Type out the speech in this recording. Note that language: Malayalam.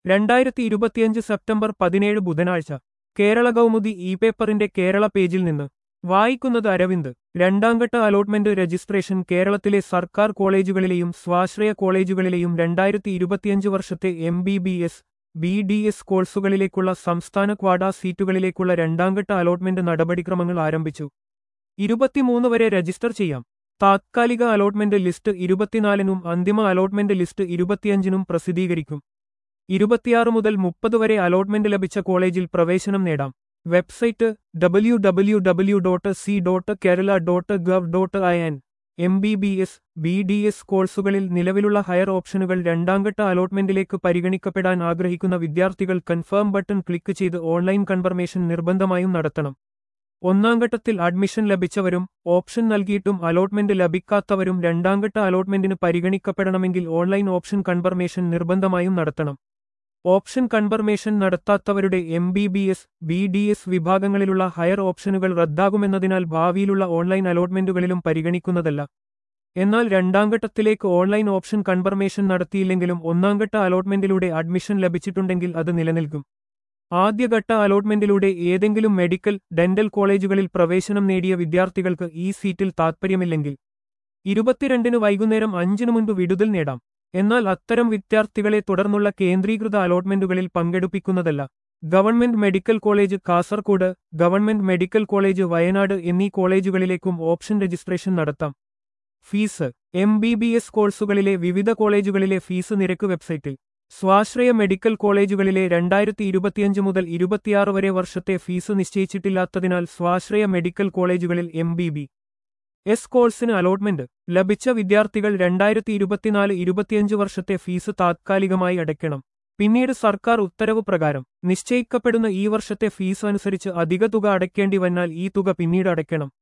രണ്ടായിരത്തി ഇരുപത്തിയഞ്ച് സെപ്റ്റംബർ പതിനേഴ് ബുധനാഴ്ച കേരള കൗമുദി ഇ പേപ്പറിന്റെ കേരള പേജിൽ നിന്ന് വായിക്കുന്നത് അരവിന്ദ് രണ്ടാംഘട്ട അലോട്ട്മെന്റ് രജിസ്ട്രേഷൻ കേരളത്തിലെ സർക്കാർ കോളേജുകളിലെയും സ്വാശ്രയ കോളേജുകളിലെയും രണ്ടായിരത്തി ഇരുപത്തിയഞ്ച് വർഷത്തെ M B B S B D S കോഴ്സുകളിലേക്കുള്ള സംസ്ഥാന ക്വാഡ സീറ്റുകളിലേക്കുള്ള രണ്ടാംഘട്ട അലോട്ട്മെന്റ് നടപടിക്രമങ്ങൾ ആരംഭിച്ചു ഇരുപത്തിമൂന്ന് വരെ രജിസ്റ്റർ ചെയ്യാം താത്കാലിക അലോട്ട്മെന്റ് ലിസ്റ്റ് ഇരുപത്തിനാലിനും അന്തിമ അലോട്ട്മെന്റ് ലിസ്റ്റ് ഇരുപത്തിയഞ്ചിനും പ്രസിദ്ധീകരിക്കും ഇരുപത്തിയാറ് മുതൽ മുപ്പത് വരെ അലോട്ട്മെന്റ് ലഭിച്ച കോളേജിൽ പ്രവേശനം നേടാം website W W W dot C dot Kerala dot gov dot I N M B B S B D S കോഴ്സുകളിൽ നിലവിലുള്ള ഹയർ ഓപ്ഷനുകൾ രണ്ടാംഘട്ട അലോട്ട്മെന്റിലേക്ക് പരിഗണിക്കപ്പെടാൻ ആഗ്രഹിക്കുന്ന വിദ്യാർത്ഥികൾ കൺഫേം ബട്ടൺ ക്ലിക്ക് ചെയ്ത് ഓൺലൈൻ കൺഫർമേഷൻ നിർബന്ധമായും നടത്തണം ഒന്നാം ഘട്ടത്തിൽ അഡ്മിഷൻ ലഭിച്ചവരും ഓപ്ഷൻ നൽകിയിട്ടും അലോട്ട്മെന്റ് ലഭിക്കാത്തവരും രണ്ടാംഘട്ട അലോട്ട്മെന്റിന് പരിഗണിക്കപ്പെടണമെങ്കിൽ ഓൺലൈൻ ഓപ്ഷൻ കൺഫർമേഷൻ നിർബന്ധമായും നടത്തണം ഓപ്ഷൻ കൺഫർമേഷൻ നടത്താത്തവരുടെ M B B S B D S വിഭാഗങ്ങളിലുള്ള ഹയർ ഓപ്ഷനുകൾ റദ്ദാകുമെന്നതിനാൽ ഭാവിയിലുള്ള ഓൺലൈൻ അലോട്ട്മെന്റുകളിലും പരിഗണിക്കുന്നതല്ല എന്നാൽ രണ്ടാംഘട്ടത്തിലേക്ക് ഓൺലൈൻ ഓപ്ഷൻ കൺഫർമേഷൻ നടത്തിയില്ലെങ്കിലും ഒന്നാംഘട്ട അലോട്ട്മെന്റിലൂടെ അഡ്മിഷൻ ലഭിച്ചിട്ടുണ്ടെങ്കിൽ അത് നിലനിൽക്കും ആദ്യഘട്ട അലോട്ട്മെന്റിലൂടെ ഏതെങ്കിലും മെഡിക്കൽ ഡെന്റൽ കോളേജുകളിൽ പ്രവേശനം നേടിയ വിദ്യാർത്ഥികൾക്ക് ഈ സീറ്റിൽ താൽപ്പര്യമില്ലെങ്കിൽ ഇരുപത്തിരണ്ടിന് വൈകുന്നേരം അഞ്ചിനു മുൻപ് വിടുതൽ നേടാം എന്നാൽ അത്തരം വിദ്യാർത്ഥികളെ തുടർന്നുള്ള കേന്ദ്രീകൃത അലോട്ട്മെന്റുകളിൽ പങ്കെടുപ്പിക്കുന്നതല്ല government medical college Kasaragod government medical college Wayanad എന്നീ കോളേജുകളിലേക്കും ഓപ്ഷൻ രജിസ്ട്രേഷൻ നടത്താം fees M B B S കോഴ്സുകളിലെ വിവിധ കോളേജുകളിലെ ഫീസ് നിരക്ക് വെബ്സൈറ്റിൽ സ്വാശ്രയ മെഡിക്കൽ കോളേജുകളിലെ രണ്ടായിരത്തി ഇരുപത്തിയഞ്ച് മുതൽ ഇരുപത്തിയാറ് വരെ വർഷത്തെ ഫീസ് നിശ്ചയിച്ചിട്ടില്ലാത്തതിനാൽ സ്വാശ്രയ മെഡിക്കൽ കോളേജുകളിൽ എം ബി ബി എസ് കോഴ്സിന് അലോട്ട്മെന്റ് ലഭിച്ച വിദ്യാർത്ഥികൾ രണ്ടായിരത്തി ഇരുപത്തിനാല് ഇരുപത്തിയഞ്ച് വർഷത്തെ ഫീസ് താത്കാലികമായി അടയ്ക്കണം പിന്നീട് സർക്കാർ ഉത്തരവ് പ്രകാരം നിശ്ചയിക്കപ്പെടുന്ന ഈ വർഷത്തെ ഫീസ് അനുസരിച്ച് അധിക തുക അടയ്ക്കേണ്ടി വന്നാൽ ഈ തുക പിന്നീട് അടയ്ക്കണം